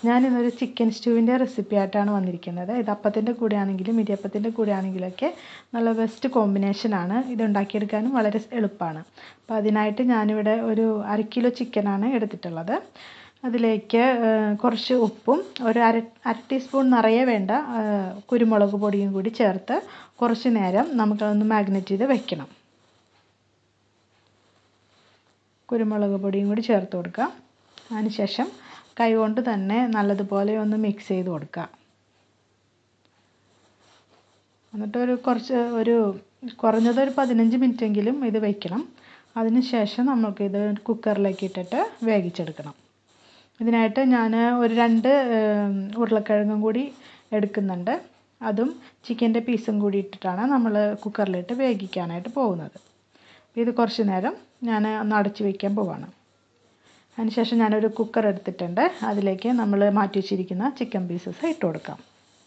ഞാനിന്നൊരു chicken സ്റ്റൂവിൻ്റെ recipe ആയിട്ടാണ് വന്നിരിക്കുന്നത് ഇത് അപ്പത്തിൻ്റെ കൂടെ ആണെങ്കിലും ഇടിയപ്പത്തിൻ്റെ കൂടെ ആണെങ്കിലൊക്കെ നല്ല ബെസ്റ്റ് കോമ്പിനേഷനാണ് ഇത് ഉണ്ടാക്കിയെടുക്കാനും വളരെ എളുപ്പമാണ് അപ്പോൾ അതിനായിട്ട് ഞാനിവിടെ ഒരു അര കിലോ ചിക്കനാണ് എടുത്തിട്ടുള്ളത് അതിലേക്ക് കുറച്ച് ഉപ്പും ഒരു അര അര ടീസ്പൂൺ നിറയെ വേണ്ട കുരുമുളക് പൊടിയും കൂടി ചേർത്ത് കുറച്ച് നേരം നമുക്കതൊന്ന് മാഗ്നേറ്റ് ചെയ്ത് വെക്കണം കുരുമുളക് പൊടിയും കൂടി ചേർത്ത് കൊടുക്കുക അതിനുശേഷം കൈകൊണ്ട് തന്നെ നല്ലതുപോലെ ഒന്ന് മിക്സ് ചെയ്ത് കൊടുക്കുക എന്നിട്ട് ഒരു കുറച്ച് ഒരു കുറഞ്ഞത് ഒരു പതിനഞ്ച് മിനിറ്റെങ്കിലും ഇത് വയ്ക്കണം അതിന് ശേഷം നമുക്കിത് കുക്കറിലേക്ക് ഇട്ടിട്ട് വേവിച്ചെടുക്കണം ഇതിനായിട്ട് ഞാൻ ഒരു രണ്ട് ഉരുളക്കിഴങ്ങും കൂടി എടുക്കുന്നുണ്ട് അതും ചിക്കൻ്റെ പീസും കൂടി ഇട്ടിട്ടാണ് നമ്മൾ കുക്കറിലിട്ട് വേവിക്കാനായിട്ട് പോകുന്നത് ഇത് കുറച്ച് നേരം ഞാൻ ഒന്ന് അടച്ച് വയ്ക്കാൻ പോവാണ് അതിനുശേഷം ഞാനൊരു കുക്കർ എടുത്തിട്ടുണ്ട് അതിലേക്ക് നമ്മൾ മാറ്റി വെച്ചിരിക്കുന്ന ചിക്കൻ പീസസ് ഇട്ട് കൊടുക്കാം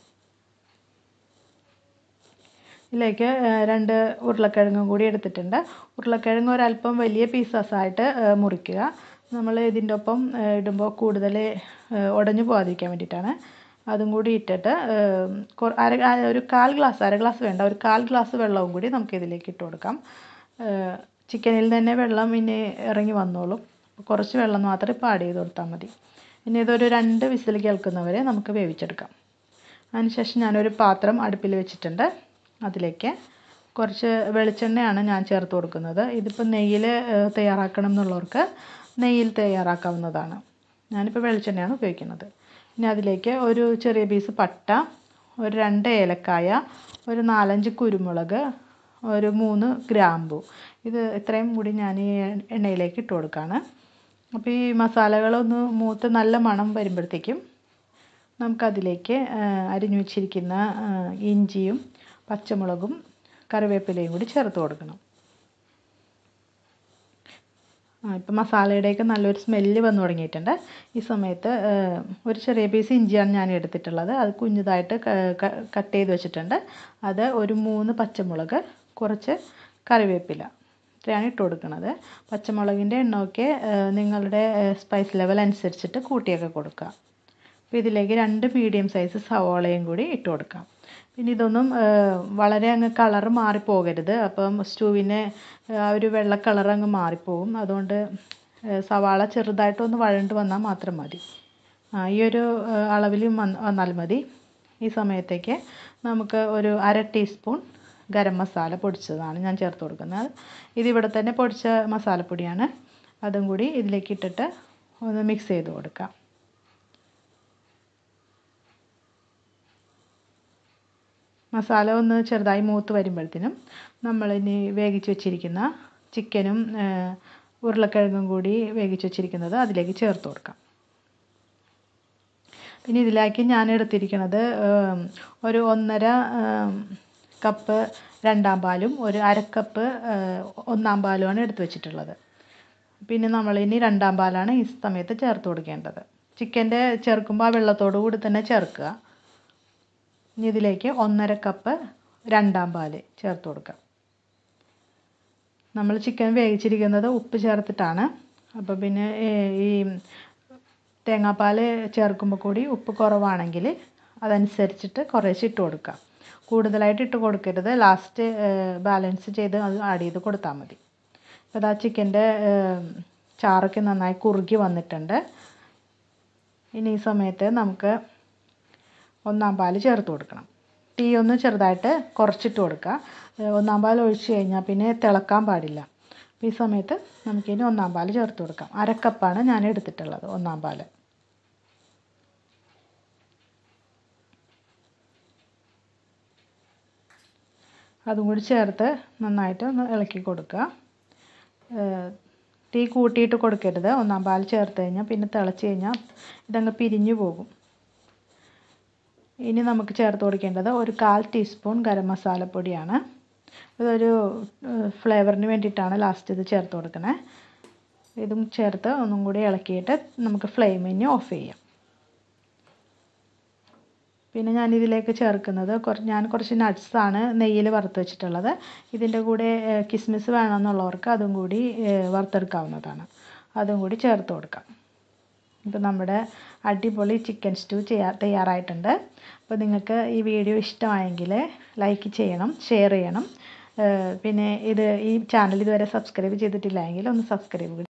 ഇതിലേക്ക് രണ്ട് ഉരുളക്കിഴങ്ങും കൂടി എടുത്തിട്ടുണ്ട് ഉരുളക്കിഴങ്ങ് ഒരല്പം വലിയ പീസസ് ആയിട്ട് മുറിക്കുക നമ്മൾ ഇതിൻ്റെ ഒപ്പം ഇടുമ്പോൾ കൂടുതൽ ഉടഞ്ഞു പോകാതിരിക്കാൻ വേണ്ടിയിട്ടാണ് അതും കൂടി ഇട്ടിട്ട് അര ഒരു കാൽ ഗ്ലാസ് അര ഗ്ലാസ് വേണ്ട ഒരു കാൽ ഗ്ലാസ് വെള്ളവും കൂടി നമുക്ക് ഇതിലേക്ക് ഇട്ട് കൊടുക്കാം ചിക്കനിൽ തന്നെ വെള്ളം ഇനി ഇറങ്ങി വന്നോളും കുറച്ച് വെള്ളം മാത്രം ഇപ്പോൾ ആഡ് ചെയ്ത് കൊടുത്താൽ മതി ഇനി ഇതൊരു രണ്ട് വിസിൽ കേൾക്കുന്നവരെ നമുക്ക് വേവിച്ചെടുക്കാം അതിനുശേഷം ഞാനൊരു പാത്രം അടുപ്പിൽ വെച്ചിട്ടുണ്ട് അതിലേക്ക് കുറച്ച് വെളിച്ചെണ്ണയാണ് ഞാൻ ചേർത്ത് കൊടുക്കുന്നത് ഇതിപ്പോൾ നെയ്യിൽ തയ്യാറാക്കണം എന്നുള്ളവർക്ക് നെയ്യിൽ തയ്യാറാക്കാവുന്നതാണ് ഞാനിപ്പോൾ വെളിച്ചെണ്ണയാണ് ഉപയോഗിക്കുന്നത് ഇനി അതിലേക്ക് ഒരു ചെറിയ പീസ് പട്ട ഒരു രണ്ട് ഏലക്കായ ഒരു നാലഞ്ച് കുരുമുളക് ഒരു മൂന്ന് ഗ്രാമ്പു ഇത് ഇത്രയും കൂടി ഞാൻ ഈ എണ്ണയിലേക്ക് ഇട്ട് കൊടുക്കുകയാണ് അപ്പോൾ ഈ മസാലകളൊന്ന് മൂത്ത് നല്ല മണം വരുമ്പോഴത്തേക്കും നമുക്കതിലേക്ക് അരിഞ്ഞു വെച്ചിരിക്കുന്ന ഇഞ്ചിയും പച്ചമുളകും കറിവേപ്പിലയും കൂടി ചേർത്ത് കൊടുക്കണം ആ ഇപ്പം മസാലയുടെയൊക്കെ നല്ലൊരു സ്മെല്ല് വന്നു തുടങ്ങിയിട്ടുണ്ട് ഈ സമയത്ത് ഒരു ചെറിയ പീസ് ഇഞ്ചിയാണ് ഞാൻ എടുത്തിട്ടുള്ളത് അത് കുഞ്ഞതായിട്ട് കട്ട് ചെയ്ത് വെച്ചിട്ടുണ്ട് അത് ഒരു മൂന്ന് പച്ചമുളക് കുറച്ച് കറിവേപ്പില ഇത്രയാണ് ഇട്ട് കൊടുക്കുന്നത് പച്ചമുളകിൻ്റെ എണ്ണമൊക്കെ നിങ്ങളുടെ സ്പൈസ് ലെവൽ അനുസരിച്ചിട്ട് കൂട്ടിയൊക്കെ കൊടുക്കുക അപ്പോൾ ഇതിലേക്ക് രണ്ട് മീഡിയം സൈസ് സവോളയും കൂടി ഇട്ട് കൊടുക്കാം പിന്നെ ഇതൊന്നും വളരെ അങ്ങ് കളർ മാറിപ്പോകരുത് അപ്പം സ്റ്റൂവിന് ആ ഒരു വെള്ള കളർ അങ്ങ് മാറിപ്പോകും അതുകൊണ്ട് സവാള ചെറുതായിട്ടൊന്ന് വഴണ്ട് വന്നാൽ മാത്രം മതി ഈ ഒരു അളവിൽ വന്നാൽ മതി ഈ സമയത്തേക്ക് നമുക്ക് ഒരു അര ടീസ്പൂൺ ഗരം മസാല പൊടിച്ചതാണ് ഞാൻ ചേർത്ത് കൊടുക്കുന്നത് ഇതിവിടെ തന്നെ പൊടിച്ച മസാലപ്പൊടിയാണ് അതും കൂടി ഇതിലേക്ക് ഇട്ടിട്ട് ഒന്ന് മിക്സ് ചെയ്ത് കൊടുക്കാം മസാല ഒന്ന് ചെറുതായി മൂത്ത് വരുമ്പോഴത്തേനും നമ്മളിനി വേവിച്ച് വെച്ചിരിക്കുന്ന ചിക്കനും ഉരുളക്കിഴങ്ങും കൂടി വേവിച്ച് വെച്ചിരിക്കുന്നത് അതിലേക്ക് ചേർത്ത് കൊടുക്കാം പിന്നെ ഇതിലേക്ക് ഞാൻ എടുത്തിരിക്കുന്നത് ഒരു ഒന്നര കപ്പ് രണ്ടാം പാലും ഒരു അര കപ്പ് ഒന്നാം പാലുമാണ് എടുത്ത് വെച്ചിട്ടുള്ളത് പിന്നെ നമ്മളിനി രണ്ടാം പാലാണ് ഈ സമയത്ത് ചേർത്ത് കൊടുക്കേണ്ടത് ചിക്കൻ്റെ ചേർക്കുമ്പോൾ ആ വെള്ളത്തോടു കൂടി തന്നെ ചേർക്കുക ഇനി ഇതിലേക്ക് ഒന്നര കപ്പ് രണ്ടാം പാല് ചേർത്ത് കൊടുക്കാം നമ്മൾ ചിക്കൻ വേവിച്ചിരിക്കുന്നത് ഉപ്പ് ചേർത്തിട്ടാണ് അപ്പോൾ പിന്നെ ഈ തേങ്ങാപ്പാൽ ചേർക്കുമ്പോൾ കൂടി ഉപ്പ് കുറവാണെങ്കിൽ അതനുസരിച്ചിട്ട് കുറേശ്ശെ ഇട്ട് കൊടുക്കാം കൂടുതലായിട്ട് ഇട്ട് കൊടുക്കരുത് ലാസ്റ്റ് ബാലൻസ് ചെയ്ത് അത് ആഡ് ചെയ്ത് കൊടുത്താൽ മതി അപ്പോൾ അതാ ചിക്കൻ്റെ ചാറൊക്കെ നന്നായി കുറുകി വന്നിട്ടുണ്ട് ഇനി ഈ സമയത്ത് നമുക്ക് ഒന്നാം പാൽ ചേർത്ത് കൊടുക്കണം തീ ഒന്ന് ചെറുതായിട്ട് കുറച്ചിട്ട് കൊടുക്കുക ഒന്നാം പാൽ ഒഴിച്ച് കഴിഞ്ഞാൽ പിന്നെ തിളക്കാൻ പാടില്ല അപ്പോൾ ഈ സമയത്ത് നമുക്കിനി ഒന്നാം പാൽ ചേർത്ത് കൊടുക്കാം അരക്കപ്പാണ് ഞാൻ എടുത്തിട്ടുള്ളത് ഒന്നാം പാൽ അതും കൂടി ചേർത്ത് നന്നായിട്ട് ഒന്ന് ഇളക്കി കൊടുക്കുക തീ കൂട്ടിയിട്ട് കൊടുക്കരുത് ഒന്നാം പാൽ ചേർത്ത് കഴിഞ്ഞാൽ പിന്നെ തിളച്ച് കഴിഞ്ഞാൽ ഇതങ്ങ് പിരിഞ്ഞു പോകും ഇനി നമുക്ക് ചേർത്ത് കൊടുക്കേണ്ടത് ഒരു കാൽ ടീസ്പൂൺ ഗരം മസാലപ്പൊടിയാണ് ഇതൊരു ഫ്ലേവറിന് വേണ്ടിയിട്ടാണ് ലാസ്റ്റ് ഇത് ചേർത്ത് കൊടുക്കണേ ഇതും ചേർത്ത് ഒന്നും കൂടി ഇളക്കിയിട്ട് നമുക്ക് ഫ്ലെയിമിന് ഓഫ് ചെയ്യാം പിന്നെ ഞാൻ ഇതിലേക്ക് ചേർക്കുന്നത് കുറ ഞാൻ കുറച്ച് നട്ട്സാണ് നെയ്യിൽ വറുത്ത് വെച്ചിട്ടുള്ളത് ഇതിൻ്റെ കൂടെ കിസ്മിസ് വേണമെന്നുള്ളവർക്ക് അതും കൂടി വറുത്തെടുക്കാവുന്നതാണ് അതും കൂടി ചേർത്ത് കൊടുക്കാം ഇപ്പോൾ നമ്മുടെ അടിപൊളി ചിക്കൻ സ്റ്റൂ ചെയ്യാ തയ്യാറായിട്ടുണ്ട് അപ്പോൾ നിങ്ങൾക്ക് ഈ വീഡിയോ ഇഷ്ടമായെങ്കിൽ ലൈക്ക് ചെയ്യണം ഷെയർ ചെയ്യണം പിന്നെ ഇത് ഈ ചാനൽ ഇതുവരെ സബ്സ്ക്രൈബ് ചെയ്തിട്ടില്ല എങ്കിൽ ഒന്ന് സബ്സ്ക്രൈബ്